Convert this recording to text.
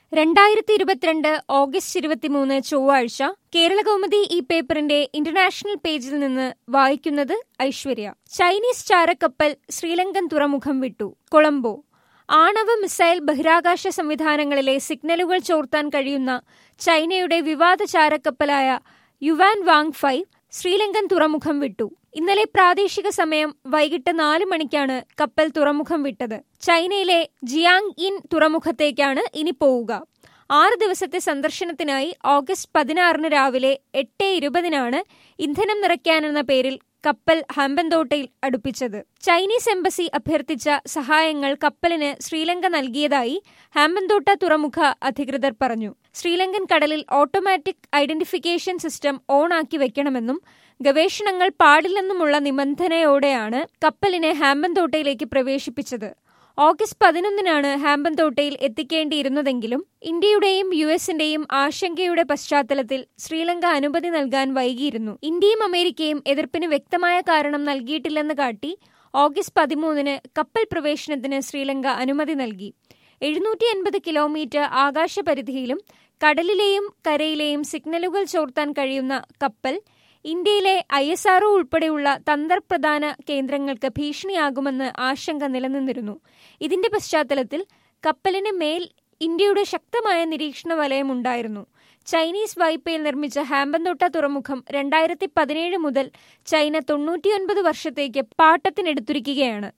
രണ്ടായിരത്തി ഇരുപത്തിരണ്ട് ഓഗസ്റ്റ് ഇരുപത്തിമൂന്ന് ചൊവ്വാഴ്ച കേരളകൗമുദി ഈ പേപ്പറിന്റെ ഇന്റർനാഷണൽ പേജിൽ നിന്ന് വായിക്കുന്നത് ഐശ്വര്യ ചൈനീസ് ചാരക്കപ്പൽ ശ്രീലങ്കൻ തുറമുഖം വിട്ടു കൊളംബോ ആണവ മിസൈൽ ബഹിരാകാശ സംവിധാനങ്ങളിലെ സിഗ്നലുകൾ ചോർത്താൻ കഴിയുന്ന ചൈനയുടെ വിവാദ ചാരക്കപ്പലായ യുവാൻ വാങ് ഫൈവ് ശ്രീലങ്കൻ തുറമുഖം വിട്ടു ഇന്നലെ പ്രാദേശിക സമയം വൈകിട്ട് നാല് മണിക്കാണ് കപ്പൽ തുറമുഖം വിട്ടത് ചൈനയിലെ ജിയാങ് ഇൻ തുറമുഖത്തേക്കാണ് ഇനി പോവുക ആറ് ദിവസത്തെ സന്ദർശനത്തിനായി ഓഗസ്റ്റ് പതിനാറിന് രാവിലെ എട്ട് ഇരുപതിനാണ് ഇന്ധനം നിറയ്ക്കാനെന്ന പേരിൽ കപ്പൽ ഹമ്പന്തോട്ടയിൽ അടുപ്പിച്ചത് ചൈനീസ് എംബസി അഭ്യർത്ഥിച്ച സഹായങ്ങൾ കപ്പലിന് ശ്രീലങ്ക നൽകിയതായി ഹാമ്പന്തോട്ട തുറമുഖ അധികൃതർ പറഞ്ഞു ശ്രീലങ്കൻ കടലിൽ ഓട്ടോമാറ്റിക് ഐഡന്റിഫിക്കേഷൻ സിസ്റ്റം ഓൺ ആക്കി വെക്കണമെന്നും ഗവേഷണങ്ങൾ പാടില്ലെന്നുമുള്ള നിബന്ധനയോടെയാണ് കപ്പലിനെ ഹാമ്പന്തോട്ടയിലേക്ക് പ്രവേശിപ്പിച്ചത് ഓഗസ്റ്റ് പതിനൊന്നിനാണ് ഹാമ്പന്തോട്ടയിൽ എത്തിക്കേണ്ടിയിരുന്നതെങ്കിലും ഇന്ത്യയുടെയും യു എസിന്റെയും ആശങ്കയുടെ പശ്ചാത്തലത്തിൽ ശ്രീലങ്ക അനുമതി നൽകാൻ വൈകിയിരുന്നു ഇന്ത്യയും അമേരിക്കയും എതിർപ്പിന് വ്യക്തമായ കാരണം നൽകിയിട്ടില്ലെന്ന് കാട്ടി ഓഗസ്റ്റ് പതിമൂന്നിന് കപ്പൽ പ്രവേശനത്തിന് ശ്രീലങ്ക അനുമതി നൽകി എഴുന്നൂറ്റി എൺപത് കിലോമീറ്റർ ആകാശപരിധിയിലും കടലിലെയും കരയിലെയും സിഗ്നലുകൾ ചോർത്താൻ കഴിയുന്ന കപ്പൽ ഇന്ത്യയിലെ ഐ എസ് ആർഒ ഉൾപ്പെടെയുള്ള തന്ത്രപ്രധാന കേന്ദ്രങ്ങൾക്ക് ഭീഷണിയാകുമെന്ന് ആശങ്ക നിലനിന്നിരുന്നു ഇതിന്റെ പശ്ചാത്തലത്തിൽ കപ്പലിന് മേൽ ഇന്ത്യയുടെ ശക്തമായ നിരീക്ഷണ വലയമുണ്ടായിരുന്നു ചൈനീസ് വായ്പയിൽ നിർമ്മിച്ച ഹാമ്പന്തോട്ട തുറമുഖം രണ്ടായിരത്തി പതിനേഴ് മുതൽ ചൈന തൊണ്ണൂറ്റിയൊൻപത് വർഷത്തേക്ക് പാട്ടത്തിനെടുത്തിരിക്കുകയാണ്